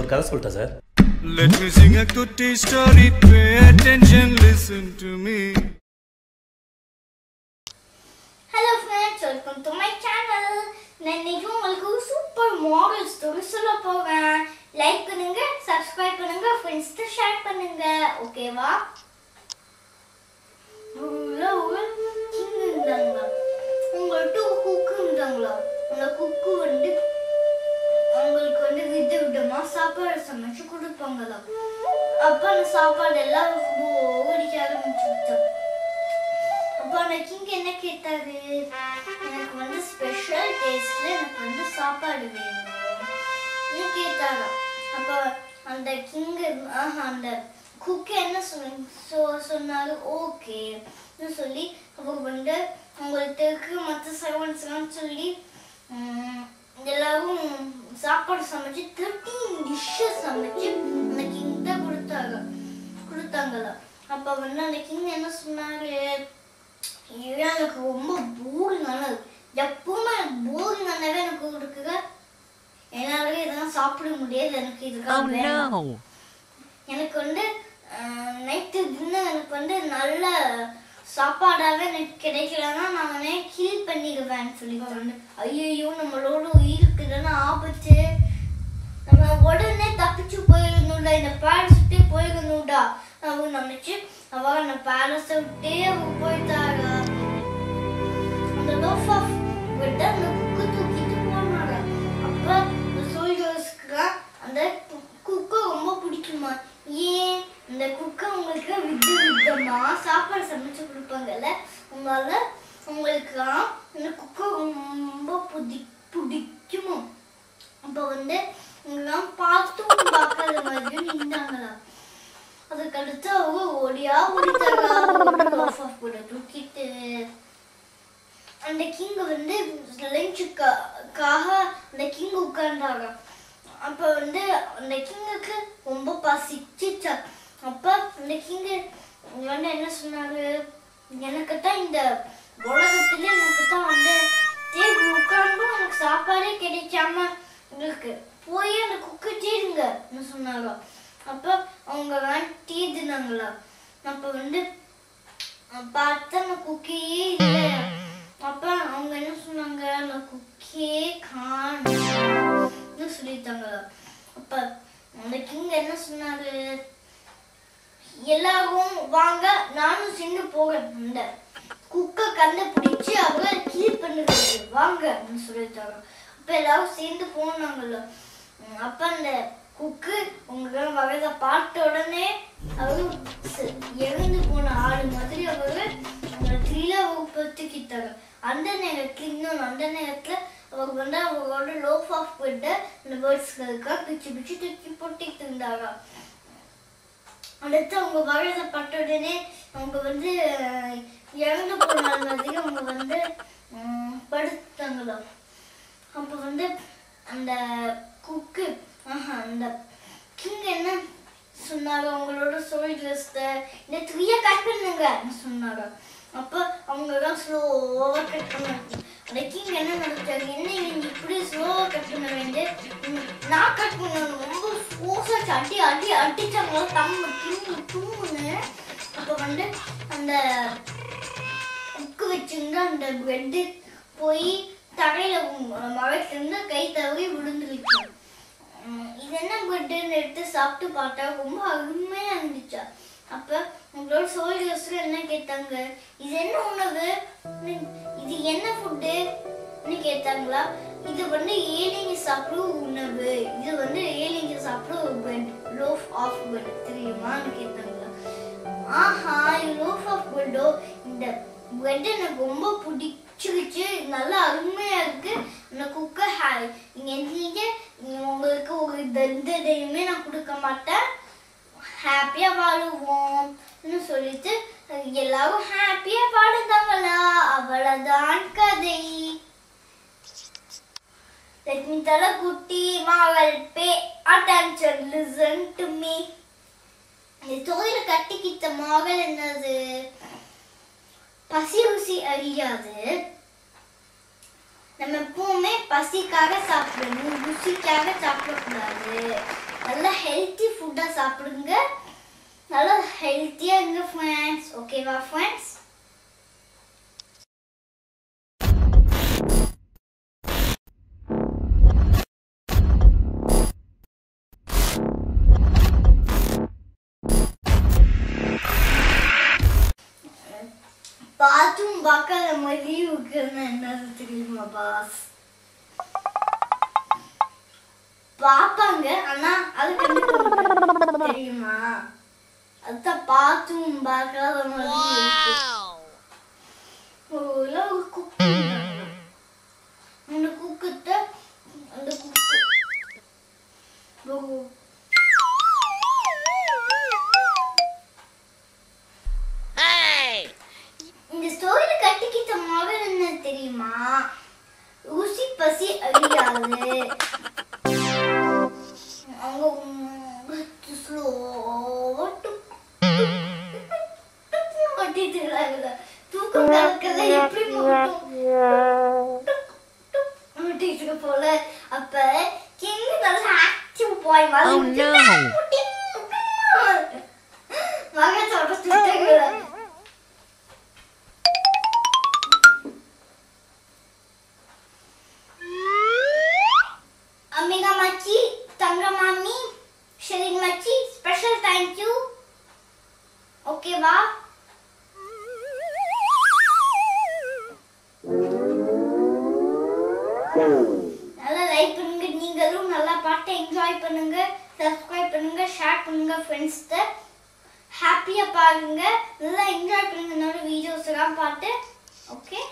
கதை சொல்லிட்டேன் sir Let me sing a cutie story. Pay attention, listen to me. Hello friends welcome to my channel நான் இன்னைக்கு உங்களுக்கு super model story சொல்ல போவேன் லைக் பண்ணுங்க சப்ஸ்கிரைப் பண்ணுங்க ஃப்ரெண்ட்ஸ்க்கு ஷேர் பண்ணுங்க ஓகேவா உள்ள ஒரு king இருந்தாங்க உங்கள்கிட்ட ஒரு குக்கு இருந்தாங்களா அந்த குக்கு வந்து அவங்களுக்கு வந்து வித விதமா சாப்பாடு சமைச்சு கொடுப்பாங்களாம் அப்ப அந்த சாப்பாடு எல்லாம் ஓடிக்க ஆரம்பிச்சுட்டு அப்போ அந்த கிங் என்ன கேட்டாரு எனக்கு வந்து ஸ்பெஷல் டேஸ்ட்ல எனக்கு வந்து சாப்பாடு வேணும் கேட்டாரா அப்போ அந்த கிங் அந்த குக் என்ன சொன்ன சொ சொன்னாரு ஓகே சொல்லி அவர் வந்து உங்களுக்கு மற்ற சர்வன்ஸ்லாம் சொல்லி உம், எல்லாரும் சாப்பாடு சமைச்சு தேர்ட்டீன் டிஷ்ஷஸ் சமைச்சு அந்த கிங் தான் கொடுத்தாங்க கொடுத்தாங்களா அப்ப வந்து அந்த கிங் என்ன சொன்னாரு இது எனக்கு ரொம்ப போரிங்கானது எப்பவுமே போரிங்கானவே எனக்கு கொடுக்குற என்னாலவே இதெல்லாம் சாப்பிட முடியாது எனக்கு இதுக்காக வேணும். எனக்கு வந்து நைட்டு டின்னர் எனக்கு வந்து நல்ல சாப்பாடாவே எனக்கு கிடைக்கலன்னா நான் உடனே கில் பண்ணிடுவேன்னு சொல்லி வந்து ஐயோ நம்மளோட உயிருக்கு தானே ஆபத்து நம்ம உடனே தப்பிச்சு போயிடணும்டா இந்த பேலஸ் விட்டே போயிடணும்டா அவங்க நினைச்சு அவ அந்த பேலஸை விட்டே அவங்க போயிட்டாரா அந்த லோஃப் ஆஃப் விட்டு அந்த குக்கு தூக்கிட்டு போனாங்க அப்ப இந்த சோல்ஜர்ஸ்க்கு அந்த குக்கு ரொம்ப பிடிக்குமா ஏன் இந்த குக்கை உங்களுக்கு வித விதமா சாப்பாடு சமைச்சு கொடுப்பாங்கல்ல உங்களால உங்களுக்கு இந்த குக்கை ரொம்ப புடி பிடிக்குமோ அப்ப வந்து இங்கெல்லாம் பார்த்தும் பார்க்காத மாதிரியும் நின்றாங்களா அதுக்கடுத்து அவங்க ஓடியா ஓடிட்டாங்க கூட தூக்கிட்டு அந்த கிங் வந்து லஞ்சுக்காக அந்த கிங் உட்கார்ந்தாங்க அப்ப வந்து அந்த கிங்குக்கு ரொம்ப பசிச்சுச்சா அப்ப அந்த கிங் வந்து என்ன சொன்னாரு எனக்கு தான் இந்த உலகத்துல எனக்கு தான் வந்து தேடி உட்கார்ந்தும் எனக்கு சாப்பாடே கிடைக்காம இருக்கு போய் அந்த குக்கு தீருங்க சொன்னாங்க அப்ப அவங்க வேன் தீதுனாங்களா அப்ப வந்து பார்த்தா அந்த குக்கியே இல்லை அப்ப அவங்க என்ன சொன்னாங்க அந்த குக்கியே காணும் சொல்லிட்டாங்க அப்ப அந்த கிங் என்ன சொன்னாரு எல்லாரும் வாங்க நானும் சேர்ந்து போகிறேன் அந்த குக்கை கண்டுபிடிச்சு அவங்க கில் பண்ணுறது வாங்க சொல்லிட்டாங்க அப்ப எல்லாரும் சேர்ந்து போனாங்கல்ல உம் அப்ப அந்த குக்கு உங்க வகத பார்த்த உடனே அவரு ச- இறந்து போன ஆடு மாதிரி அவரு த்ரீல பத்துக்கிட்டாங்க அந்த நேரத்துல இன்னொன்று அந்த நேரத்துல அவர் வந்து அவரோட லோஃப் ஆஃப் போயிட்டு அந்த பேர்ட்ஸ்களுக்காக பிச்சு பிச்சு தூக்கி போட்டுட்டு இருந்தாங்க அடுத்து அவங்க வகத பட்ட உடனே அவங்க வந்து அஹ், இறந்து போன ஆள் மாதிரி அவங்க வந்து உம், படுத்தாங்களாம் அப்போ வந்து அந்த குக்கு ஆஹா அந்த கிங் என்ன சொன்னாங்க அவங்களோட சோல்ஜர்ஸ்ட இந்த த்ரீய கட் பண்ணுங்க சொன்னாங்க அப்போ அவங்க தான் ஸ்லோவாக கட் பண்ணாங்க அந்த கிங் என்ன நினைச்சாரு என்ன நீங்க இப்படி ஸ்லோவாக கட் பண்ண வேண்டிய நான் கட் பண்ணணும் ரொம்ப ஃபோர்ஸாக அடி அடி அடிச்சாங்களோ தம்ம கிங் தூங்குன்னு அப்போ வந்து அந்த உக்கு வச்சிருந்த அந்த பெட்டு போய் தரையில மழைக்கிருந்து கை தவறி விழுந்துருச்சு உம் இது என்ன பெட்டுன்னு எடுத்து சாப்பிட்டு பார்த்தா ரொம்ப அருமையா இருந்துச்சா அப்ப உங்களோட சோல்ஜர்ஸ் என்ன கேட்டாங்க இது என்ன உணவு உம், இது என்ன ஃபுட்டு கேட்டாங்களா இது வந்து ஏழைங்க சாப்பிடும் உணவு இது வந்து ஏழைங்க சாப்பிடும் ஒரு பெட் லோஃப் ஆஃப் பெட் தெரியுமான்னு கேட்டாங்களா ஆஹா லோஃப் ஆஃப் பெட்டோ இந்த பெட் எனக்கு ரொம்ப பிடிச்சிருச்சு நல்லா அருமையா இருக்கு இந்த குக்கை ஹாய் நீங்க நீங்க உங்களுக்கு ஒரு தண்டனையுமே நான் கொடுக்க மாட்டேன் ஹாப்பியா வாழுவோம் சொல்லிட்டு எல்லாரும் ஹாப்பியா பாடுதாங்களா அவ்வளவுதான் கதை Let me tell a குட்டி மகள் pay attention listen to me இந்த தொழில கட்டிக்கிட்ட மகள் என்னது பசி ருசி அறியாது நம்ம எப்பவுமே பசிக்காக சாப்பிடணும் ருசிக்காக சாப்பிடக்கூடாது நல்லா ஹெல்த்தி ஃபுட்டாக சாப்பிடுங்க நல்லா ஹெல்த்தியாக இருங்க ஃப்ரெண்ட்ஸ் ஓகேவா ஃப்ரெண்ட்ஸ் பார்த்தும் பார்க்காத மாதிரி இருக்குன்னு என்னது தெரியுமா பாஸ் பாப்பாங்க ஆனா அது கண்டுக்க தெரியுமா அதான் பார்த்தும் பார்க்காத மாதிரி இருக்கு ஒரு ஒரு குக்கு அந்த குக்கத்தை அந்த குக்கு ஓ. இந்த ஸ்டோரியில கட்டிக்கிட்ட மகள் என்ன தெரியுமா ஊசி பசி அழியாது அவங்க ஸ்லோவா கட்டிட்டு இருக்காங்க தூக்கம் கலக்கல எப்படி முட்டிட்டு போல அப்ப கிங் நல்லா ஆக்டிவ் பாய் Oh, no. மகன் சொல்ற சுத்தங்கள அம்மிகா மச்சி தங்க மாமி ஷெரின் மச்சி ஸ்பெஷல் தேங்க்யூ ஓகேவா நல்லா லைக் பண்ணுங்க நீங்களும் நல்லா பாட்டை என்ஜாய் பண்ணுங்க சப்ஸ்கிரைப் பண்ணுங்க ஷேர் பண்ணுங்க ஃப்ரெண்ட்ஸ்கிட்ட ஹாப்பியா பாருங்க நல்லா என்ஜாய் பண்ணுங்க என்னோட வீடியோஸ் எல்லாம் பார்த்து ஓகே